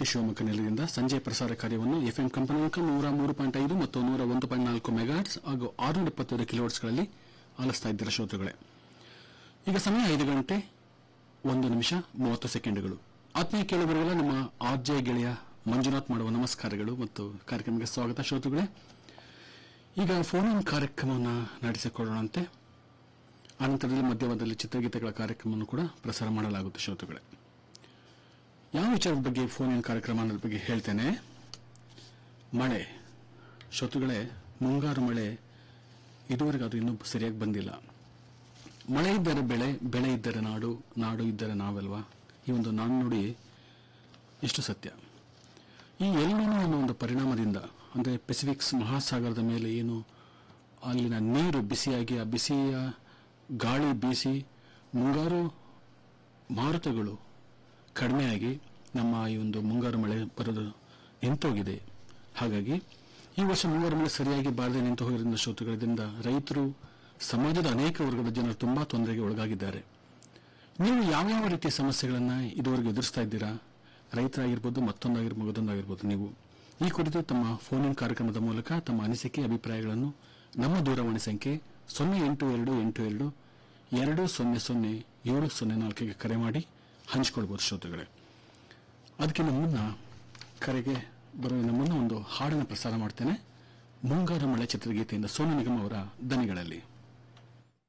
ಭದ್ರಾವತಿ ಶಿವಮೊಗ್ಗ ನಿಲಯದಿಂದ ಸಂಜೆ ಪ್ರಸಾರ ಕಾರ್ಯವನ್ನು ಎಫ್ಎಂ ಕಂಪನಾಂಕ ನೂರ ಮೂರು ಪಾಯಿಂಟ್ ಐದು ಮತ್ತು ನೂರ ಒಂದು ಪಾಯಿಂಟ್ ನಾಲ್ಕು ಮೆಗಾಟ್ಸ್ ಹಾಗೂ ಆರುನೂರ ಎಪ್ಪತ್ತೈದು ಕಿಲೋಟ್ಸ್ಗಳಲ್ಲಿ ಆಲಿಸ್ತಾ ಇದ್ದೀರ ಶ್ರೋತೃಗಳೇ ಈಗ ಸಮಯ ಐದು ಗಂಟೆ ಒಂದು ನಿಮಿಷ ಮೂವತ್ತು ಸೆಕೆಂಡ್ಗಳು ಆತ್ಮೀಯ ಕೇಳುಗರೆಲ್ಲ ನಮ್ಮ ಆರ್ಜೆ ಗೆಳೆಯ ಮಂಜುನಾಥ್ ಮಾಡುವ ನಮಸ್ಕಾರಗಳು ಮತ್ತು ಕಾರ್ಯಕ್ರಮಕ್ಕೆ ಸ್ವಾಗತ ಶ್ರೋತೃಗಳೇ ಈಗ ಫೋನ್ ಇನ್ ಕಾರ್ಯಕ್ರಮವನ್ನು ನಡೆಸಿಕೊಳ್ಳೋಣಂತೆ ಅನಂತರದಲ್ಲಿ ಮಧ್ಯಮದಲ್ಲಿ ಚಿತ್ರಗೀತೆಗಳ ಕಾರ್ಯಕ್ರಮವನ್ನು ಕೂಡ ಪ್ರಸಾರ ಮಾಡಲಾಗುತ್ತೆ ಶ್ರೋತೃಗಳೇ ಯಾವ ವಿಚಾರದ ಬಗ್ಗೆ ಫೋನ್ ಇನ್ ಕಾರ್ಯಕ್ರಮ ಅನ್ನೋದ್ರ ಬಗ್ಗೆ ಹೇಳ್ತೇನೆ ಮಳೆ ಶ್ರೋತೃಗಳೇ ಮುಂಗಾರು ಮಳೆ ಇದುವರೆಗೆ ಅದು ಇನ್ನೂ ಸರಿಯಾಗಿ ಬಂದಿಲ್ಲ ಮಳೆ ಇದ್ದರೆ ಬೆಳೆ ಬೆಳೆ ಇದ್ದರೆ ನಾಡು ನಾಡು ಇದ್ದರೆ ನಾವಲ್ವಾ ಈ ಒಂದು ನಾಣ್ಣುಡಿ ಎಷ್ಟು ಸತ್ಯ ಈ ಎಲ್ನಿನೋ ಅನ್ನೋ ಒಂದು ಪರಿಣಾಮದಿಂದ ಅಂದರೆ ಪೆಸಿಫಿಕ್ಸ್ ಮಹಾಸಾಗರದ ಮೇಲೆ ಏನು ಅಲ್ಲಿನ ನೀರು ಬಿಸಿಯಾಗಿ ಆ ಬಿಸಿಯ ಗಾಳಿ ಬೀಸಿ ಮುಂಗಾರು ಮಾರುತಗಳು ಕಡಿಮೆಯಾಗಿ ನಮ್ಮ ಈ ಒಂದು ಮುಂಗಾರು ಮಳೆ ಬರೋದು ನಿಂತೋಗಿದೆ ಹಾಗಾಗಿ ಈ ವರ್ಷ ಮುಂಗಾರು ಮಳೆ ಸರಿಯಾಗಿ ಬಾರದೆ ನಿಂತು ಹೋಗಿರೋದ್ರಿಂದ ಶ್ರೋತೃಗಳಿಂದ ರೈತರು ಸಮಾಜದ ಅನೇಕ ವರ್ಗದ ಜನರು ತುಂಬಾ ತೊಂದರೆಗೆ ಒಳಗಾಗಿದ್ದಾರೆ ನೀವು ಯಾವ್ಯಾವ ರೀತಿಯ ಸಮಸ್ಯೆಗಳನ್ನ ಇದುವರೆಗೆ ಎದುರಿಸ್ತಾ ಇದ್ದೀರಾ ರೈತರಾಗಿರ್ಬೋದು ಮತ್ತೊಂದಾಗಿರ್ಬೋದು ಮಗದೊಂದಾಗಿರ್ಬೋದು ನೀವು ಈ ಕುರಿತು ತಮ್ಮ ಫೋನ್ ಇನ್ ಕಾರ್ಯಕ್ರಮದ ಮೂಲಕ ತಮ್ಮ ಅನಿಸಿಕೆ ಅಭಿಪ್ರಾಯಗಳನ್ನು ನಮ್ಮ ದೂರವಾಣಿ ಸಂಖ್ಯೆ ಸೊನ್ನೆ ಎಂಟು ಎರಡು ಎಂಟು ಎರಡು ಎರಡು ಸೊನ್ನೆ ಸೊನ್ನೆ ಏಳು ಸೊನ್ನೆ ನಾಲ್ಕಿಗೆ ಕರೆ ಮಾಡಿ ಹಂಚಿಕೊಳ್ಬೋದು ಶ್ರೋತೃಗಳೇ ಅದಕ್ಕಿಂತ ಮುನ್ನ ಕರೆಗೆ ಬರುವುದನ್ನ ಮುನ್ನ ಒಂದು ಹಾಡನ್ನು ಪ್ರಸಾರ ಮಾಡ್ತೇನೆ ಮುಂಗಾರು ಮಳೆ ಚಿತ್ರಗೀತೆಯಿಂದ ಸೋನು ನಿಗಮ್ ಅವರ ದನಿಗಳಲ್ಲಿ